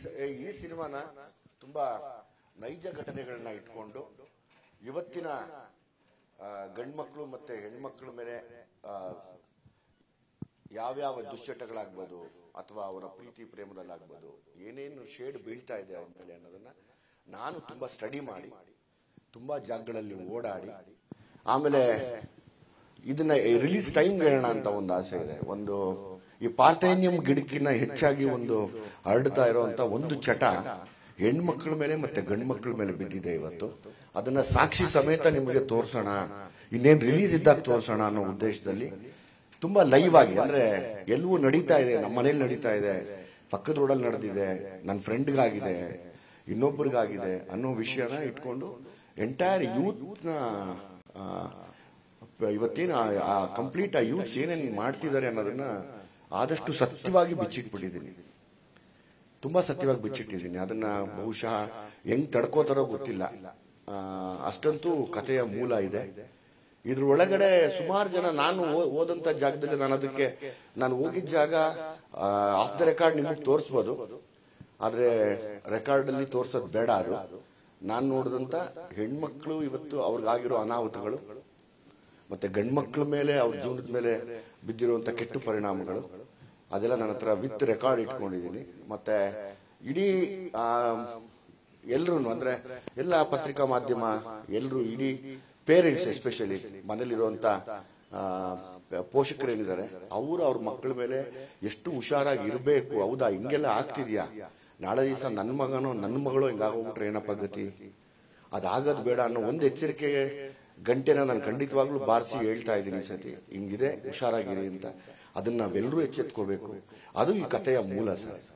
ಸ- ಈ ಸಿನಿಮಾನ ತುಂಬಾ ನೈಜ ಘಟನೆಗಳನ್ನ ಇಟ್ಕೊಂಡು ಇವತ್ತಿನ ಆ, ಗಂಡ್ಮಕ್ಳು ಮತ್ತೆ ಹೆಣ್ಮಕ್ಳ ಮೇಲೆ ಆ, ಯಾವ್ಯಾವ ದುಶ್ಚಟಗಳಾಗ್ಬೋದು ಅಥವಾ ಅವರ ಪ್ರೀತಿ ಪ್ರೇಮದಲ್ಲಾಗ್ಬೋದು ಏನೇನು ಶೇಡ್ ಬೀಳ್ತಾ ಇದೆ ಅವ್ರ ಮೇಲೆ ಅನ್ನೋದನ್ನ ನಾನು ತುಂಬಾ ಸ್ಟಡಿ ಮಾಡಿ ತುಂಬಾ ಜಾಗಗಳಲ್ಲಿ ಓಡಾಡಿ ಆಮೇಲೆ ಇದನ್ನ ರಿಲೀಸ್ ಟೈಮ್ ಹೇಳೋಣ ಅಂತ ಒಂದು ಆಸೆ ಇದೆ ಒಂದು ಈ ಪಾರ್ಥೇನಿಯಂ ಗಿಡಕ್ಕಿಂತ ಹೆಚ್ಚಾಗಿ ಒಂದು ಹರಡ್ತಾ ಇರುವಂತ ಒಂದು ಚಟ ಹೆಣ್ಮಕ್ಳ ಮೇಲೆ ಮತ್ತೆ ಗಂಡು ಮಕ್ಕಳ ಮೇಲೆ ಬಿದ್ದಿದೆ ಇವತ್ತು ಅದನ್ನ ಸಾಕ್ಷಿ ಸಮೇತ ನಿಮಗೆ ತೋರ್ಸೋಣ ಇನ್ನೇನ್ ರಿಲೀಸ್ ಇದ್ದಾಗ ತೋರ್ಸೋಣ ಅನ್ನೋ ಉದ್ದೇಶದಲ್ಲಿ ತುಂಬಾ ಲೈವ್ ಆಗಿ ಅಂದ್ರೆ ಎಲ್ಲವೂ ನಡೀತಾ ಇದೆ ನಮ್ಮ ಮನೇಲಿ ನಡೀತಾ ಇದೆ ಪಕ್ಕದ ರೋಡಲ್ಲಿ ನಡೆದಿದೆ ನನ್ನ ಫ್ರೆಂಡ್ಗಾಗಿದೆ ಇನ್ನೊಬ್ಬರಿಗಾಗಿದೆ ಅನ್ನೋ ವಿಷಯನ ಇಟ್ಕೊಂಡು ಎಂಟೈರ್ ಯೂತ್ನ ಇವತ್ತೇನು ಕಂಪ್ಲೀಟ್ ಆ ಯೂತ್ಸ್ ಏನೇನು ಮಾಡ್ತಿದ್ದಾರೆ ಅನ್ನೋದನ್ನ ಆದಷ್ಟು ಸತ್ಯವಾಗಿ ಬಿಚ್ಚಿಟ್ಬಿಟ್ಟಿದ್ದೀನಿ ತುಂಬಾ ಸತ್ಯವಾಗಿ ಬಿಚ್ಚಿಟ್ಟಿದ್ದೀನಿ ಅದನ್ನ ಬಹುಶಃ ಹೆಂಗ್ ತಡ್ಕೋತಾರೋ ಗೊತ್ತಿಲ್ಲ ಆ, ಅಷ್ಟಂತೂ ಕಥೆಯ ಮೂಲ ಇದೆ ಇದ್ರ ಒಳಗಡೆ ಸುಮಾರು ಜನ ನಾನು ಓ- ಓದಂತ ಜಾಗದಲ್ಲಿ ನಾನು ಅದಕ್ಕೆ ನಾನು ಹೋಗಿದ್ದ ಜಾಗ ಆಫ್ ದ ರೆಕಾರ್ಡ್ ನಿಮಗೆ ತೋರಿಸ್ಬೋದು ಆದ್ರೆ ರೆಕಾರ್ಡ್ ಅಲ್ಲಿ ತೋರ್ಸೋದ್ ಬೇಡ ಅದು ನಾನು ನೋಡಿದಂತ ಹೆಣ್ಮಕ್ಳು ಇವತ್ತು ಅವ್ರಿಗಾಗಿರೋ ಅನಾಹುತಗಳು ಮತ್ತೆ ಗಂಡ್ಮಕ್ಳ ಮೇಲೆ ಅವ್ರ ಜೀವನದ ಮೇಲೆ ಬಿದ್ದಿರುವಂತ ಕೆಟ್ಟ ಪರಿಣಾಮಗಳು ಅದೆಲ್ಲ ನನ್ನ ಹತ್ರ ವಿತ್ ರೆಕಾರ್ಡ್ ಇಟ್ಕೊಂಡಿದ್ದೀನಿ ಮತ್ತೆ ಇಡೀ ಎಲ್ರು ಅಂದ್ರೆ ಎಲ್ಲ ಪತ್ರಿಕಾ ಮಾಧ್ಯಮ ಎಲ್ಲರೂ ಇಡೀ ಪೇರೆಂಟ್ಸ್ ಎಸ್ಪೆಷಲಿ ಮನೇಲಿರುವಂತ ಆ, ಪೋಷಕರೇನಿದ್ದಾರೆ ಅವರು ಅವ್ರ ಮಕ್ಕಳ ಮೇಲೆ ಎಷ್ಟು ಹುಷಾರಾಗಿ ಇರಬೇಕು ಹೌದಾ ಹಿಂಗೆಲ್ಲ ಆಗ್ತಿದ್ಯಾ ನಾಳೆ ದಿವಸ ನನ್ನ ಮಗನೋ ನನ್ನ ಮಗಳು ಹಿಂಗಾಗೋಗ್ಬಿಟ್ರೆ ಏನಪ್ಪ ಗತಿ ಅದಾಗದ್ ಬೇಡ ಅನ್ನೋ ಒಂದು ಎಚ್ಚರಿಕೆ ಗಂಟೆನ ನಾನು ಖಂಡಿತವಾಗ್ಲೂ ಬಾರಿಸಿ ಹೇಳ್ತಾ ಇದ್ದೀನಿ ಈ ಸತಿ ಹಿಂಗಿದೆ ಹುಷಾರಾಗಿರಿ ಅಂತ ಅದನ್ನ ನಾವೆಲ್ಲರೂ ಎಚ್ಚೆತ್ಕೋಬೇಕು ಅದು ಈ ಕಥೆಯ ಮೂಲ ಸರ್